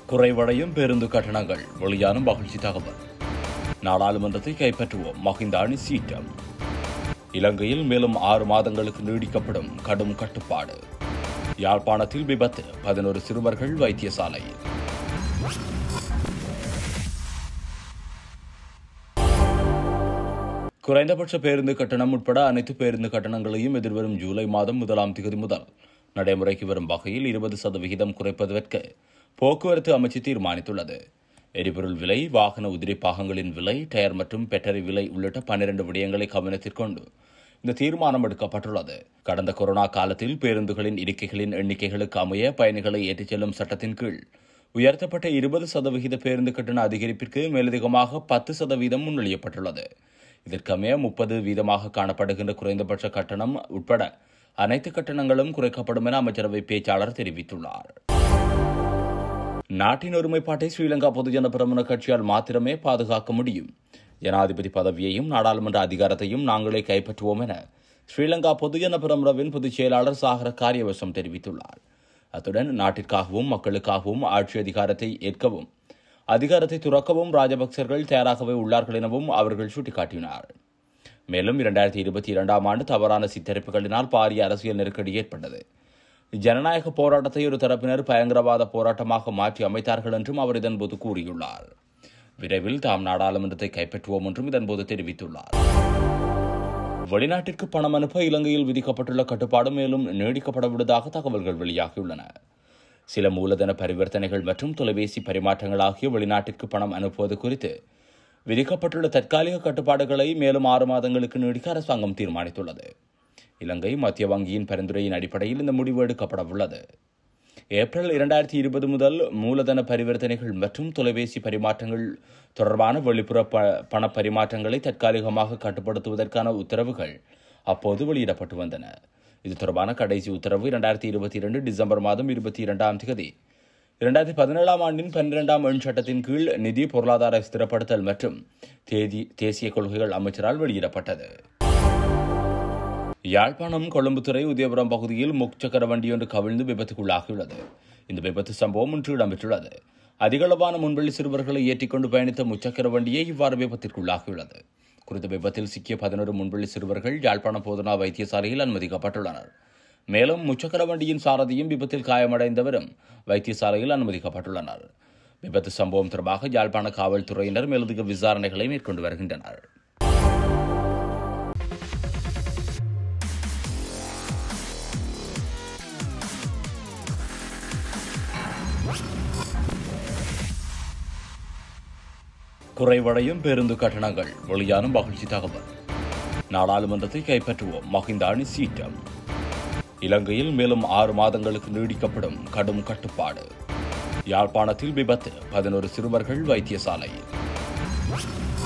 குறைவடையும் பேருந்து கட்டணங்கள் வெளியான மகிழ்ச்சி தகவல் நாடாளுமன்றத்தை கைப்பற்றுவோம் மஹிந்த அணி சீட்டம் இலங்கையில் மேலும் ஆறு மாதங்களுக்கு நீடிக்கப்படும் கடும் கட்டுப்பாடு யாழ்ப்பாணத்தில் விபத்து பதினோரு சிறுவர்கள் வைத்தியசாலையில் குறைந்தபட்ச பேருந்து கட்டணம் உட்பட அனைத்து பேருந்து கட்டணங்களையும் எதிர்வரும் ஜூலை மாதம் முதலாம் தேதி முதல் நடைமுறைக்கு வரும் வகையில் இருபது சதவிகிதம் குறைப்பதற்கு போக்குவரத்து அமைச்சு தீர்மானித்துள்ளது எரிபொருள் விலை வாகன உதிரி பாகங்களின் விலை டயர் மற்றும் பெட்டரி விலை உள்ளிட்ட பன்னிரண்டு விடயங்களை கவனத்திற்கொண்டு இந்த தீர்மானம் எடுக்கப்பட்டுள்ளது கடந்த கொரோனா காலத்தில் பேருந்துகளின் இருக்கைகளின் எண்ணிக்கைகளுக்கு அமைய பயணிகளை ஏற்றிச் செல்லும் சட்டத்தின் கீழ் உயர்த்தப்பட்ட இருபது சதவிகித பேருந்து கட்டண அதிகரிப்பிற்கு மேலதிகமாக பத்து சதவீதம் முன்மொழியப்பட்டுள்ளது இதற்கமைய முப்பது வீதமாக காணப்படுகின்ற குறைந்தபட்ச கட்டணம் உட்பட அனைத்து கட்டணங்களும் குறைக்கப்படும் என அமைச்சரவை பேச்சாளர் தெரிவித்துள்ளார் நாட்டின் ஒருமைப்பாட்டை ஸ்ரீலங்கா பொதுஜன பிரமுன கட்சியால் மாத்திரமே பாதுகாக்க முடியும் ஜனாதிபதி பதவியையும் நாடாளுமன்ற அதிகாரத்தையும் நாங்களே கைப்பற்றுவோம் என ஸ்ரீலங்கா பொதுஜன பிரமுனவின் பொதுச் செயலாளர் சாகர காரியவசம் தெரிவித்துள்ளார் அத்துடன் நாட்டிற்காகவும் மக்களுக்காகவும் ஆட்சி அதிகாரத்தை ஏற்கவும் அதிகாரத்தை துறக்கவும் ராஜபக்சர்கள் தயாராகவே உள்ளார்கள் எனவும் அவர்கள் சுட்டிக்காட்டினார் மேலும் இரண்டாயிரத்தி இருபத்தி இரண்டாம் ஆண்டு தவறான சித்தரிப்புகளினால் பாரிய அரசியல் நெருக்கடி ஏற்பட்டது ஜனநாயக போராட்டத்தை ஒரு தரப்பினர் பயங்கரவாத போராட்டமாக மாற்றி அமைத்தார்கள் என்றும் அவர் இதன்போது கூறியுள்ளார் விரைவில் தாம் நாடாளுமன்றத்தை கைப்பற்றுவோம் என்றும் இதன்போது தெரிவித்துள்ளார் வெளிநாட்டிற்கு பணம் அனுப்ப இலங்கையில் விதிக்கப்பட்டுள்ள கட்டுப்பாடு மேலும் நீடிக்கப்படவிடுவதாக தகவல்கள் வெளியாகியுள்ளன சில மூலதன பரிவர்த்தனைகள் மற்றும் தொலைபேசி பரிமாற்றங்கள் ஆகிய வெளிநாட்டிற்கு பணம் அனுப்புவது குறித்து விதிக்கப்பட்டுள்ள தற்காலிக கட்டுப்பாடுகளை மேலும் ஆறு மாதங்களுக்கு நீடிக்க அரசாங்கம் தீர்மானித்துள்ளது இலங்கை மத்திய வங்கியின் பரிந்துரையின் அடிப்படையில் இந்த முடிவு எடுக்கப்பட உள்ளது ஏப்ரல் இரண்டாயிரத்தி இருபது முதல் மூலதன பரிவர்த்தனைகள் மற்றும் தொலைபேசி பரிமாற்றங்கள் தொடர்பான வெளிப்புற ப பண பரிமாற்றங்களை தற்காலிகமாக கட்டுப்படுத்துவதற்கான உத்தரவுகள் அப்போது வெளியிடப்பட்டு வந்தன இது தொடர்பான கடைசி உத்தரவு இரண்டாயிரத்தி இருபத்தி இரண்டு டிசம்பர் மாதம் இருபத்தி இரண்டாம் தேதி இரண்டாயிரத்தி பதினேழாம் ஆண்டின் பன்னிரெண்டாம் எண் சட்டத்தின் கீழ் நிதி பொருளாதார ஸ்திரப்படுத்தல் மற்றும் தேதி தேசிய கொள்கைகள் அமைச்சரால் வெளியிடப்பட்டது யாழ்ப்பாணம் கொழும்புத்துறை உதயபுரம் பகுதியில் முச்சக்கர வண்டி ஒன்று கவிழ்ந்து விபத்துக்குள்ளாகியுள்ளது இந்த விபத்து சம்பவம் இன்று இடம்பெற்றுள்ளது அதிகளவான முன்வெளி சிறுவர்களை ஏற்றிக்கொண்டு பயணித்த முச்சக்கர வண்டியே இவ்வாறு விபத்திற்குள்ளாகியுள்ளது குறித்த விபத்தில் சிக்கிய பதினோரு முன்வெளி சிறுவர்கள் யாழ்ப்பாணம் போதனா வைத்தியசாலையில் அனுமதிக்கப்பட்டுள்ளனர் மேலும் முச்சக்கர வண்டியின் சாரதியும் விபத்தில் காயமடைந்தவரும் வைத்தியசாலையில் அனுமதிக்கப்பட்டுள்ளனர் விபத்து சம்பவம் தொடர்பாக யாழ்ப்பாண காவல்துறையினர் மேலதிக விசாரணைகளை மேற்கொண்டு வருகின்றனர் குறைவடையும் பேருந்து கட்டணங்கள் வெளியான மகிழ்ச்சி தகவல் நாடாளுமன்றத்தை கைப்பற்றுவோம் மஹிந்த அணி சீட்டம் இலங்கையில் மேலும் ஆறு மாதங்களுக்கு நீடிக்கப்படும் கடும் கட்டுப்பாடு யாழ்ப்பாணத்தில் விபத்து பதினோரு சிறுவர்கள் வைத்தியசாலையில்